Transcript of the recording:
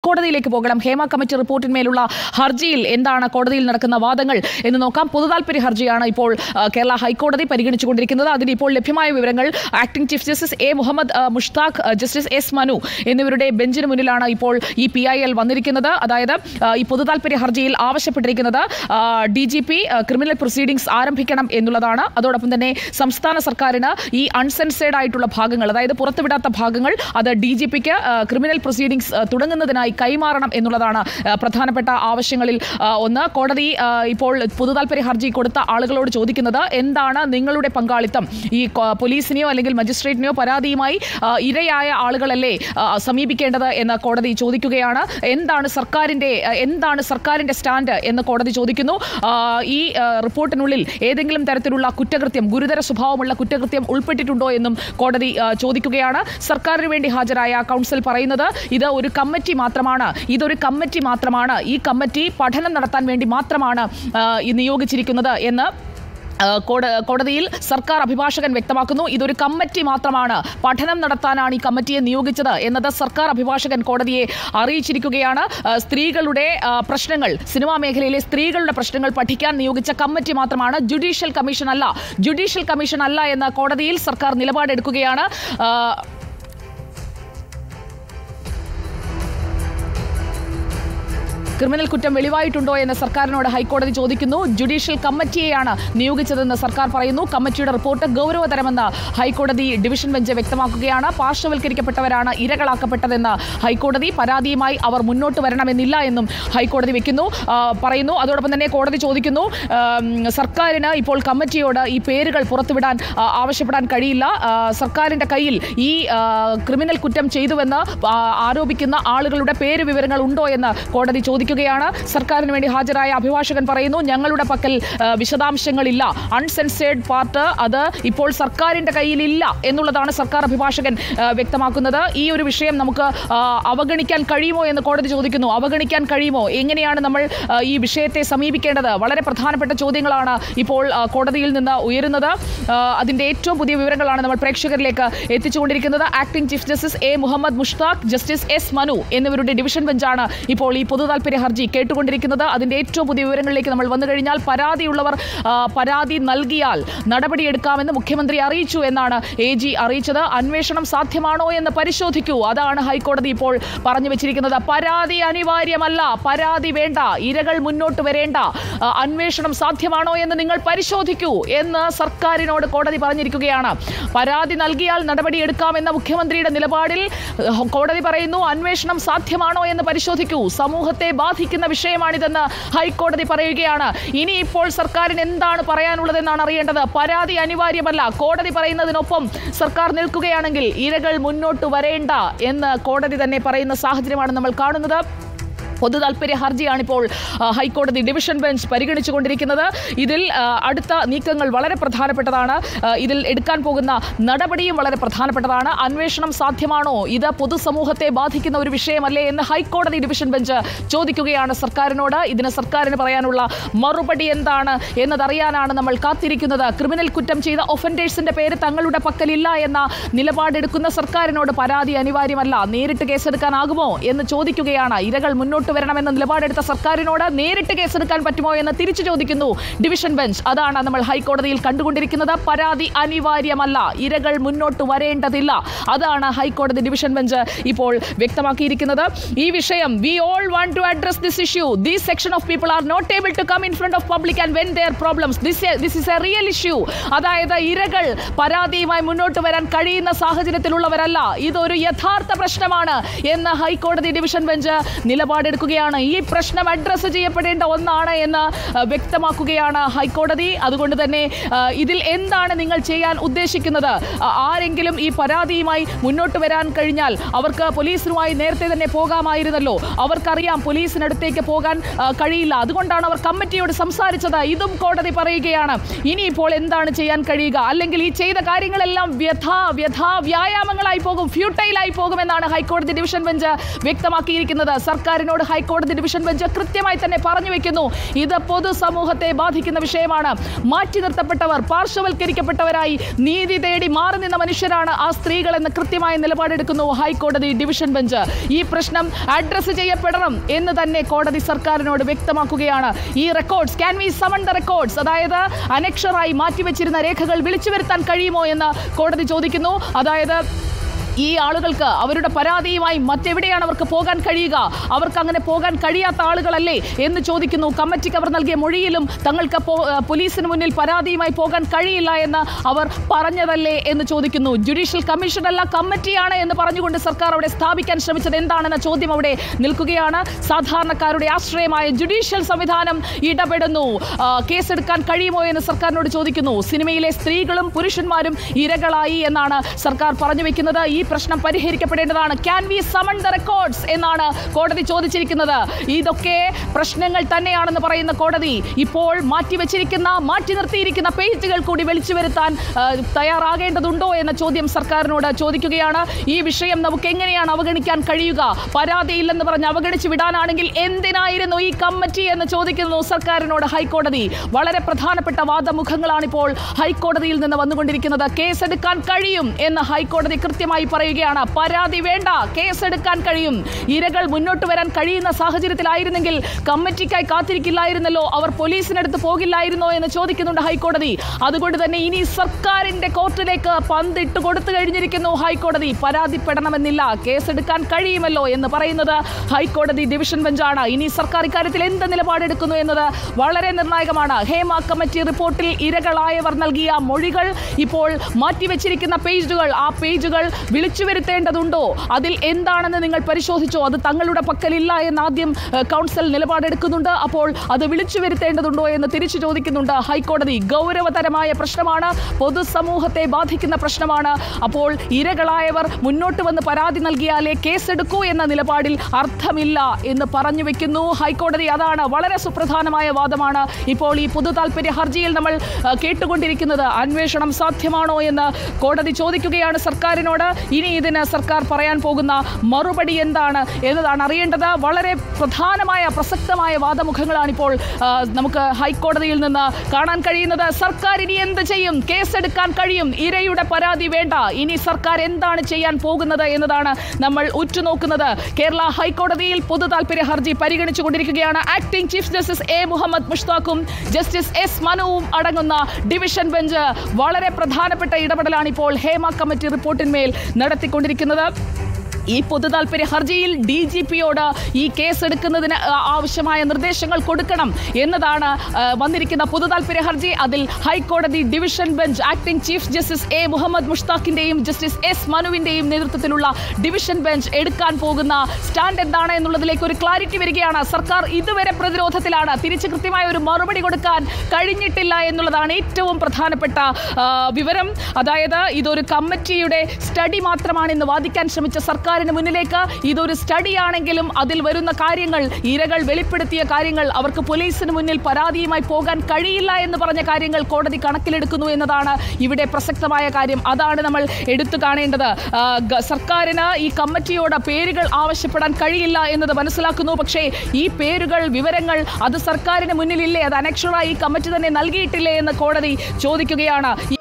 ഹൈക്കോടതിയിലേക്ക് പോകണം ഹേമ കമ്മിറ്റി റിപ്പോർട്ടിന്മേലുള്ള ഹർജിയിൽ എന്താണ് കോടതിയിൽ നടക്കുന്ന വാദങ്ങൾ എന്ന് നോക്കാം പൊതുതാൽപര്യ ഹർജിയാണ് ഇപ്പോൾ ആ, കേരള ഹൈക്കോടതി പരിഗണിച്ചുകൊണ്ടിരിക്കുന്നത് അതിന് ഇപ്പോൾ ലഭ്യമായ വിവരങ്ങൾ acting chief justice A Muhammad ആ, മുഷ്താഖ് ആ, ജസ്റ്റിസ് എസ് മനു എന്നിവരുടെ ബെഞ്ചിന് മുന്നിലാണ് ഇപ്പോൾ ഈ പി ഐ എൽ വന്നിരിക്കുന്നത് അതായത് ആ, ഈ പൊതുതാൽപര്യ ഹർജിയിൽ ആവശ്യപ്പെട്ടിരിക്കുന്നത് D G P criminal proceedings ആരംഭിക്കണം എന്നുള്ളതാണ് അതോടൊപ്പം തന്നെ സംസ്ഥാന സർക്കാരിന് ഈ അൺസെൻസേർഡ് ആയിട്ടുള്ള ഭാഗങ്ങൾ അതായത് പുറത്തുവിടാത്ത ഭാഗങ്ങൾ അത് ഡി ജി പിക്ക് ക്രിമിനൽ പ്രൊസീഡിംഗ്സ് തുടങ്ങുന്നതിനായി കൈമാറണം എന്നുള്ളതാണ് ആ, പ്രധാനപ്പെട്ട ആവശ്യങ്ങളിൽ ആ, ഒന്ന് കോടതി ആ, ഇപ്പോൾ പൊതുതാൽപര്യ ഹർജി കൊടുത്ത ആളുകളോട് ചോദിക്കുന്നത് എന്താണ് നിങ്ങളുടെ പങ്കാളിത്തം ഈ കൊ- പോലീസിനെയോ അല്ലെങ്കിൽ മജിസ്ട്രേറ്റിനെയോ പരാതിയുമായി ആ, ഇരയായ ആളുകളല്ലേ ആ, സമീപിക്കേണ്ടത് എന്ന് കോടതി ചോദിക്കുകയാണ് എന്താണ് സർക്കാരിന്റെ ആ, എന്താണ് സർക്കാരിന്റെ സ്റ്റാൻഡ് എന്ന് കോടതി ചോദിക്കുന്നു ആ, ഈ ആ, റിപ്പോർട്ടിനുള്ളിൽ ഏതെങ്കിലും തരത്തിലുള്ള കുറ്റകൃത്യം ഗുരുതര സ്വഭാവമുള്ള കുറ്റകൃത്യം ഉൾപ്പെട്ടിട്ടുണ്ടോ എന്നും കോടതി ആ, ചോദിക്കുകയാണ് സർക്കാരിന് വേണ്ടി ഹാജരായ കൗൺസിൽ പറയുന്നത് ഇത് ഒരു കമ്മിറ്റി മാത്രമാണ് ഇതൊരു കമ്മിറ്റി മാത്രമാണ് ഈ കമ്മിറ്റി പഠനം നടത്താൻ വേണ്ടി മാത്രമാണ് ആ, ഈ നിയോഗിച്ചിരിക്കുന്നത് എന്ന് ആ, കോട- കോടതിയിൽ സർക്കാർ അഭിഭാഷകൻ വ്യക്തമാക്കുന്നു ഇതൊരു കമ്മിറ്റി മാത്രമാണ് പഠനം നടത്താനാണ് ഈ കമ്മിറ്റിയെ നിയോഗിച്ചത് എന്നത് സർക്കാർ അഭിഭാഷകൻ കോടതിയെ അറിയിച്ചിരിക്കുകയാണ് ആ, സ്ത്രീകളുടെ ആ, പ്രശ്നങ്ങൾ സിനിമാ മേഖലയിലെ സ്ത്രീകളുടെ പ്രശ്നങ്ങൾ പഠിക്കാൻ നിയോഗിച്ച കമ്മിറ്റി മാത്രമാണ് ജുഡീഷ്യൽ കമ്മീഷൻ അല്ല ജുഡീഷ്യൽ കമ്മീഷൻ അല്ല എന്ന കോടതിയിൽ സർക്കാർ നിലപാടെടുക്കുകയാണ് ആ, ക്രിമിനൽ കുറ്റം വെളിവായിട്ടുണ്ടോ എന്ന് സർക്കാരിനോട് ഹൈക്കോടതി ചോദിക്കുന്നു ജുഡീഷ്യൽ കമ്മിറ്റിയെയാണ് നിയോഗിച്ചതെന്ന് സർക്കാർ പറയുന്നു കമ്മിറ്റിയുടെ റിപ്പോർട്ട് ഗൗരവതരമെന്ന് ഹൈക്കോടതി ഡിവിഷൻ ബെഞ്ച് വ്യക്തമാക്കുകയാണ് പാർശ്വവൽക്കരിക്കപ്പെട്ടവരാണ് ഇരകളാക്കപ്പെട്ടതെന്ന് ഹൈക്കോടതി പരാതിയുമായി അവർ മുന്നോട്ട് വരണമെന്നില്ല എന്നും ഹൈക്കോടതി വെക്കുന്നു ആ, പറയുന്നു അതോടൊപ്പം തന്നെ കോടതി ചോദിക്കുന്നു ആം, സർക്കാരിന് ഇപ്പോൾ കമ്മിറ്റിയോട് ഈ പേരുകൾ പുറത്തുവിടാൻ ആ, ആവശ്യപ്പെടാൻ കഴിയില്ല ആ, സർക്കാരിന്റെ കയ്യിൽ ഈ ആ, ക്രിമിനൽ കുറ്റം ചെയ്തുവെന്ന് ആ, ആരോപിക്കുന്ന ആളുകളുടെ പേര് വിവരങ്ങൾ ഉണ്ടോ എന്ന് കോടതി ചോദിക്കുകയാണ് സർക്കാരിന് വേണ്ടി ഹാജരായ അഭിഭാഷകൻ പറയുന്നു ഞങ്ങളുടെ പക്കൽ ആ, വിശദാംശങ്ങളില്ല അൺസെൻസേർഡ് പാർട്ട് അത് ഇപ്പോൾ സർക്കാരിന്റെ കയ്യിലില്ല എന്നുള്ളതാണ് സർക്കാർ അഭിഭാഷകൻ ആ, വ്യക്തമാക്കുന്നത് ഈ ഒരു വിഷയം നമുക്ക് ആ, അവഗണിക്കാൻ കഴിയുമോ എന്ന് കോടതി ചോദിക്കുന്നു അവഗണിക്കാൻ കഴിയുമോ എങ്ങനെയാണ് നമ്മൾ ആ, ഈ വിഷയത്തെ സമീപിക്കേണ്ടത് വളരെ പ്രധാനപ്പെട്ട ചോദ്യങ്ങളാണ് ഇപ്പോൾ ആ, കോടതിയിൽ നിന്ന് ഉയരുന്നത് ആ, അതിന്റെ ഏറ്റവും പുതിയ വിവരങ്ങളാണ് നമ്മൾ പ്രേക്ഷകരിലേക്ക് എത്തിച്ചുകൊണ്ടിരിക്കുന്നത് acting chief justice A Muhammad Mushtaq justice S Manu എന്നിവരുടെ ഡിവിഷൻ ബെഞ്ചാണ് ഇപ്പോൾ ഈ പൊതുതാൽപര്യ ഹർജി കേട്ടുകൊണ്ടിരിക്കുന്നത് അതിന്റെ ഏറ്റവും പുതിയ വിവരങ്ങളിലേക്ക് നമ്മൾ വന്നു കഴിഞ്ഞാൽ പരാതിയുള്ളവർ ആ, പരാതി നൽകിയാൽ നടപടിയെടുക്കാമെന്ന് മുഖ്യമന്ത്രി അറിയിച്ചു എന്നാണ് എ ജി അറിയിച്ചത് അന്വേഷണം സാധ്യമാണോ എന്ന് പരിശോധിക്കൂ അതാണ് ഹൈക്കോടതി ഇപ്പോൾ പറഞ്ഞു വെച്ചിരിക്കുന്നത് പരാതി അനിവാര്യമല്ല പരാതി വേണ്ട ഇരകൾ മുന്നോട്ട് വരേണ്ട ആ, അന്വേഷണം സാധ്യമാണോ എന്ന് നിങ്ങൾ പരിശോധിക്കൂ എന്ന് സർക്കാരിനോട് കോടതി പറഞ്ഞിരിക്കുകയാണ് പരാതി നൽകിയാൽ നടപടിയെടുക്കാമെന്ന മുഖ്യമന്ത്രിയുടെ നിലപാടിൽ ഏഹ്, കോടതി പറയുന്നു അന്വേഷണം സാധ്യമാണോ എന്ന് പരിശോധിക്കൂ സമൂഹത്തെ ബാധിക്കുന്ന വിഷയമാണിതെന്ന് ഹൈക്കോടതി പറയുകയാണ് ഇനി ഇപ്പോൾ സർക്കാരിന് എന്താണ് പറയാനുള്ളതെന്നാണ് അറിയേണ്ടത് പരാതി അനിവാര്യമല്ല കോടതി പറയുന്നതിനൊപ്പം സർക്കാർ നിൽക്കുകയാണെങ്കിൽ ഇരകൾ മുന്നോട്ട് വരേണ്ട എന്ന് കോടതി തന്നെ പറയുന്ന സാഹചര്യമാണ് നമ്മൾ കാണുന്നത് പൊതു താൽപര്യ ഹർജിയാണ് ഇപ്പോൾ ആ, ഹൈക്കോടതി ഡിവിഷൻ ബെഞ്ച് പരിഗണിച്ചുകൊണ്ടിരിക്കുന്നത് ഇതിൽ ആ, അടുത്ത നീക്കങ്ങൾ വളരെ പ്രധാനപ്പെട്ടതാണ് ആ, ഇതിൽ എടുക്കാൻ പോകുന്ന നടപടിയും വളരെ പ്രധാനപ്പെട്ടതാണ് അന്വേഷണം സാധ്യമാണോ ഇത് പൊതുസമൂഹത്തെ ബാധിക്കുന്ന ഒരു വിഷയമല്ലേ എന്ന് ഹൈക്കോടതി ഡിവിഷൻ ബെഞ്ച് ചോദിക്കുകയാണ് സർക്കാരിനോട് ഇതിന് സർക്കാരിന് പറയാനുള്ള മറുപടി എന്താണ് എന്നതറിയാനാണ് നമ്മൾ കാത്തിരിക്കുന്നത് ക്രിമിനൽ കുറ്റം ചെയ്ത ഒഫൻഡേഴ്സിന്റെ പേര് തങ്ങളുടെ പക്കലില്ല എന്ന നിലപാടെടുക്കുന്ന സർക്കാരിനോട് പരാതി അനിവാര്യമല്ല നേരിട്ട് കേസെടുക്കാനാകുമോ എന്ന് ചോദിക്കുകയാണ് ഇരകൾ മുന്നോട്ട് വരണമെന്ന നിലപാടെടുത്ത സർക്കാരിനോട് നേരിട്ട് കേസെടുക്കാൻ പറ്റുമോ എന്ന് തിരിച്ചു ചോദിക്കുന്നു ഡിവിഷൻ ബെഞ്ച് അതാണ് നമ്മൾ ഹൈക്കോടതിയിൽ കണ്ടുകൊണ്ടിരിക്കുന്നത് പരാതി അനിവാര്യമല്ല ഇരകൾ മുന്നോട്ട് വരേണ്ടതില്ല അതാണ് ഹൈക്കോടതി ഡിവിഷൻ ബെഞ്ച് ഇപ്പോൾ വ്യക്തമാക്കിയിരിക്കുന്നത് ഈ വിഷയം we all want to address this issue these section of people are not able to come in front of public and when their problems this this is a real issue അതായത് ഇരകൾ പരാതിയുമായി മുന്നോട്ട് വരാൻ കഴിയുന്ന സാഹചര്യത്തിലുള്ളവരല്ല ഇതൊരു യഥാർത്ഥ പ്രശ്നമാണ് എന്ന് ഹൈക്കോടതി ഡിവിഷൻ ബെഞ്ച് നിലപാടെടുക്കുകയാണ് ഈ പ്രശ്നം അഡ്രസ്സ് ചെയ്യപ്പെടേണ്ട ഒന്നാണ് എന്ന് ആ, വ്യക്തമാക്കുകയാണ് ഹൈക്കോടതി അതുകൊണ്ട് തന്നെ ആ, ഇതിൽ എന്താണ് നിങ്ങൾ ചെയ്യാൻ ഉദ്ദേശിക്കുന്നത് ആ, ആരെങ്കിലും ഈ പരാതിയുമായി മുന്നോട്ട് വരാൻ കഴിഞ്ഞാൽ അവർക്ക് പോലീസിനുമായി നേരത്തെ തന്നെ പോകാമായിരുന്നല്ലോ അവർക്കറിയാം പോലീസിനടുത്തേക്ക് പോകാൻ ആ, കഴിയില്ല അതുകൊണ്ടാണ് അവർ കമ്മിറ്റിയോട് സംസാരിച്ചത് ഇതും കോടതി പറയുകയാണ് ഇനിയിപ്പോൾ എന്താണ് ചെയ്യാൻ കഴിയുക അല്ലെങ്കിൽ ഈ ചെയ്ത കാര്യങ്ങളെല്ലാം വ്യഥാ വ്യഥാ വ്യായാമങ്ങളായി പോകും ഫ്യൂട്ടൈലായി പോകുമെന്നാണ് ഹൈക്കോടതി ഡിവിഷൻ ബെഞ്ച് വ്യക്തമാക്കിയിരിക്കുന്നത് സർക്കാരിനോട് ഹൈക്കോടതി ഡിവിഷൻ ബെഞ്ച് കൃത്യമായി തന്നെ പറഞ്ഞു വെക്കുന്നു ഇത് പൊതുസമൂഹത്തെ ബാധിക്കുന്ന വിഷയമാണ് മാറ്റി നിർത്തപ്പെട്ടവർ പാർശ്വവൽക്കരിക്കപ്പെട്ടവരായി നീതി തേടി മാറി നിന്ന മനുഷ്യരാണ് ആ സ്ത്രീകൾ എന്ന് കൃത്യമായ നിലപാടെടുക്കുന്നു ഹൈക്കോടതി ഡിവിഷൻ ബെഞ്ച് ഈ പ്രശ്നം അഡ്രസ് ചെയ്യപ്പെടണം എന്ന് തന്നെ കോടതി സർക്കാരിനോട് വ്യക്തമാക്കുകയാണ് ഈ records can we summon the records അതായത് അനക്ഷറായി മാറ്റിവെച്ചിരുന്ന രേഖകൾ വിളിച്ചു വരുത്താൻ കഴിയുമോ എന്ന് കോടതി ചോദിക്കുന്നു അതായത് ഈ ആളുകൾക്ക് അവരുടെ പരാതിയുമായി മറ്റെവിടെയാണ് അവർക്ക് പോകാൻ കഴിയുക അവർക്ക് അങ്ങനെ പോകാൻ കഴിയാത്ത ആളുകളല്ലേ എന്ന് ചോദിക്കുന്നു കമ്മിറ്റിക്ക് അവർ നൽകിയ മൊഴിയിലും തങ്ങൾക്ക് പോ- ഏഹ് പോലീസിന് മുന്നിൽ പരാതിയുമായി പോകാൻ കഴിയില്ല എന്ന് അവർ പറഞ്ഞതല്ലേ എന്ന് ചോദിക്കുന്നു ജുഡീഷ്യൽ കമ്മീഷൻ അല്ല കമ്മിറ്റിയാണ് എന്ന് പറഞ്ഞുകൊണ്ട് സർക്കാർ അവിടെ സ്ഥാപിക്കാൻ ശ്രമിച്ചത് എന്താണെന്ന ചോദ്യം അവിടെ നിൽക്കുകയാണ് സാധാരണക്കാരുടെ ആശ്രയമായ ജുഡീഷ്യൽ സംവിധാനം ഇടപെടുന്നു ആ, കേസെടുക്കാൻ കഴിയുമോ എന്ന് സർക്കാരിനോട് ചോദിക്കുന്നു സിനിമയിലെ സ്ത്രീകളും പുരുഷന്മാരും ഇരകളായി എന്നാണ് സർക്കാർ പറഞ്ഞു വെക്കുന്നത് ഈ പ്രശ്നം പരിഹരിക്കപ്പെടേണ്ടതാണ് can we summon the records എന്നാണ് കോടതി ചോദിച്ചിരിക്കുന്നത് ഇതൊക്കെ പ്രശ്നങ്ങൾ തന്നെയാണെന്ന് പറയുന്ന കോടതി ഇപ്പോൾ മാറ്റിവെച്ചിരിക്കുന്ന മാറ്റി നിർത്തിയിരിക്കുന്ന പേജുകൾ കൂടി വിളിച്ചു വരുത്താൻ ആ, തയ്യാറാകേണ്ടതുണ്ടോ എന്ന ചോദ്യം സർക്കാരിനോട് ചോദിക്കുകയാണ് ഈ വിഷയം നമുക്ക് എങ്ങനെയാണ് അവഗണിക്കാൻ കഴിയുക പരാതിയില്ലെന്ന് പറഞ്ഞ് അവഗണിച്ച് വിടാനാണെങ്കിൽ എന്തിനായിരുന്നു ഈ കമ്മിറ്റി എന്ന് ചോദിക്കുന്നു സർക്കാരിനോട് ഹൈക്കോടതി വളരെ പ്രധാനപ്പെട്ട വാദമുഖങ്ങളാണ് ഇപ്പോൾ ഹൈക്കോടതിയിൽ നിന്ന് വന്നുകൊണ്ടിരിക്കുന്നത് കേസെടുക്കാൻ കഴിയും എന്ന് ഹൈക്കോടതി കൃത്യമായി പറയുകയാണ് പരാതി വേണ്ട കേസെടുക്കാൻ കഴിയും ഇരകൾ മുന്നോട്ട് വരാൻ കഴിയുന്ന സാഹചര്യത്തിലായിരുന്നെങ്കിൽ കമ്മിറ്റിക്കായി കാത്തിരിക്കില്ലായിരുന്നല്ലോ അവർ പോലീസിനടുത്ത് പോകില്ലായിരുന്നോ എന്ന് ചോദിക്കുന്നുണ്ട് ഹൈക്കോടതി അതുകൊണ്ട് തന്നെ ഇനി സർക്കാരിന്റെ കോർട്ടിലേക്ക് പന്തിട്ട് കൊടുത്തു കഴിഞ്ഞിരിക്കുന്നു ഹൈക്കോടതി പരാതിപ്പെടണമെന്നില്ല കേസെടുക്കാൻ കഴിയുമല്ലോ എന്ന് പറയുന്നത് ഹൈക്കോടതി ഡിവിഷൻ ബെഞ്ചാണ് ഇനി സർക്കാർ ഇക്കാര്യത്തിൽ എന്ത് നിലപാടെടുക്കുന്നു എന്നത് വളരെ നിർണായകമാണ് ഹേമ കമ്മിറ്റി റിപ്പോർട്ടിൽ ഇരകളായവർ നൽകിയ മൊഴികൾ ഇപ്പോൾ മാറ്റിവെച്ചിരിക്കുന്ന പേജുകൾ ആ പേജുകൾ വിളിച്ചു വരുത്തേണ്ടതുണ്ടോ അതിൽ എന്താണെന്ന് നിങ്ങൾ പരിശോധിച്ചോ അത് തങ്ങളുടെ പക്കലില്ല എന്ന് ആദ്യം ഏഹ്, കൗൺസിൽ നിലപാടെടുക്കുന്നുണ്ട് അപ്പോൾ അത് വിളിച്ചു വരുത്തേണ്ടതുണ്ടോ എന്ന് തിരിച്ചു ചോദിക്കുന്നുണ്ട് ഹൈക്കോടതി ഗൗരവതരമായ പ്രശ്നമാണ് പൊതുസമൂഹത്തെ ബാധിക്കുന്ന പ്രശ്നമാണ് അപ്പോൾ ഇരകളായവർ മുന്നോട്ട് വന്ന് പരാതി നൽകിയാലേ കേസെടുക്കൂ എന്ന നിലപാടിൽ അർത്ഥമില്ല എന്ന് പറഞ്ഞു വെക്കുന്നു ഹൈക്കോടതി അതാണ് വളരെ സുപ്രധാനമായ വാദമാണ് ഇപ്പോൾ ഈ പൊതു താല്പര്യ ഹർജിയിൽ നമ്മൾ ആ, കേട്ടുകൊണ്ടിരിക്കുന്നത് അന്വേഷണം സാധ്യമാണോ എന്ന് കോടതി ചോദിക്കുകയാണ് സർക്കാരിനോട് ഇനി ഇതിന് സർക്കാർ പറയാൻ പോകുന്ന മറുപടി എന്താണ് എന്നതാണ് അറിയേണ്ടത് വളരെ പ്രധാനമായ പ്രസക്തമായ വാദമുഖങ്ങളാണ് ഇപ്പോൾ ആ, നമുക്ക് ഹൈക്കോടതിയിൽ നിന്ന് കാണാൻ കഴിയുന്നത് സർക്കാർ ഇനി എന്ത് ചെയ്യും കേസെടുക്കാൻ കഴിയും ഇരയുടെ പരാതി വേണ്ട ഇനി സർക്കാർ എന്താണ് ചെയ്യാൻ പോകുന്നത് എന്നതാണ് നമ്മൾ ഉറ്റുനോക്കുന്നത് കേരള ഹൈക്കോടതിയിൽ പൊതു താല്പര്യ ഹർജി പരിഗണിച്ചുകൊണ്ടിരിക്കുകയാണ് acting chief justice A Muhammad മുഷ്താഖും ജസ്റ്റിസ് എസ് മനുവും അടങ്ങുന്ന ഡിവിഷൻ ബെഞ്ച് വളരെ പ്രധാനപ്പെട്ട ഇടപെടലാണ് ഇപ്പോൾ ഹേമ കമ്മിറ്റി റിപ്പോർട്ടിന്മേൽ നടത്തിക്കൊണ്ടിരിക്കുന്നത് ഈ പൊതു താല്പര്യ ഹർജിയിൽ ഡി ജി പിയോട് ഈ കേസ് എടുക്കുന്നതിന് ആ, ആവശ്യമായ നിർദ്ദേശങ്ങൾ കൊടുക്കണം എന്നതാണ് ആ, വന്നിരിക്കുന്ന പൊതു താല്പര്യ ഹർജി അതിൽ ഹൈക്കോടതി division bench acting chief justice A Muhammad മുഷ്താഖിന്റെയും ജസ്റ്റിസ് എസ് മനുവിന്റെയും നേതൃത്വത്തിലുള്ള ഡിവിഷൻ ബെഞ്ച് എടുക്കാൻ പോകുന്ന സ്റ്റാൻഡ് എന്താണ് എന്നുള്ളതിലേക്ക് ഒരു ക്ലാരിറ്റി വരികയാണ് സർക്കാർ ഇതുവരെ പ്രതിരോധത്തിലാണ് തിരിച്ച് കൃത്യമായ ഒരു മറുപടി കൊടുക്കാൻ കഴിഞ്ഞിട്ടില്ല എന്നുള്ളതാണ് ഏറ്റവും പ്രധാനപ്പെട്ട ആ, വിവരം അതായത് ഇതൊരു കമ്മിറ്റിയുടെ സ്റ്റഡി മാത്രമാണ് ഇന്ന് വാദിക്കാൻ ശ്രമിച്ച സർക്കാരിന് മുന്നിലേക്ക് ഇതൊരു സ്റ്റഡി ആണെങ്കിലും അതിൽ വരുന്ന കാര്യങ്ങൾ ഇരകൾ വെളിപ്പെടുത്തിയ കാര്യങ്ങൾ അവർക്ക് പോലീസിന് മുന്നിൽ പരാതിയുമായി പോകാൻ കഴിയില്ല എന്ന് പറഞ്ഞ കാര്യങ്ങൾ കോടതി കണക്കിലെടുക്കുന്നു എന്നതാണ് ഇവിടെ പ്രസക്തമായ കാര്യം അതാണ് നമ്മൾ എടുത്തു കാണേണ്ടത് ആ, ഗ- സർക്കാരിന് ഈ കമ്മിറ്റിയോട് പേരുകൾ ആവശ്യപ്പെടാൻ കഴിയില്ല എന്നത് മനസ്സിലാക്കുന്നു പക്ഷേ ഈ പേരുകൾ വിവരങ്ങൾ അത് സർക്കാരിന് മുന്നിലില്ലേ അത് അനക്ഷറായി ഈ കമ്മിറ്റി തന്നെ നൽകിയിട്ടില്ലേ എന്ന് കോടതി ചോദിക്കുകയാണ്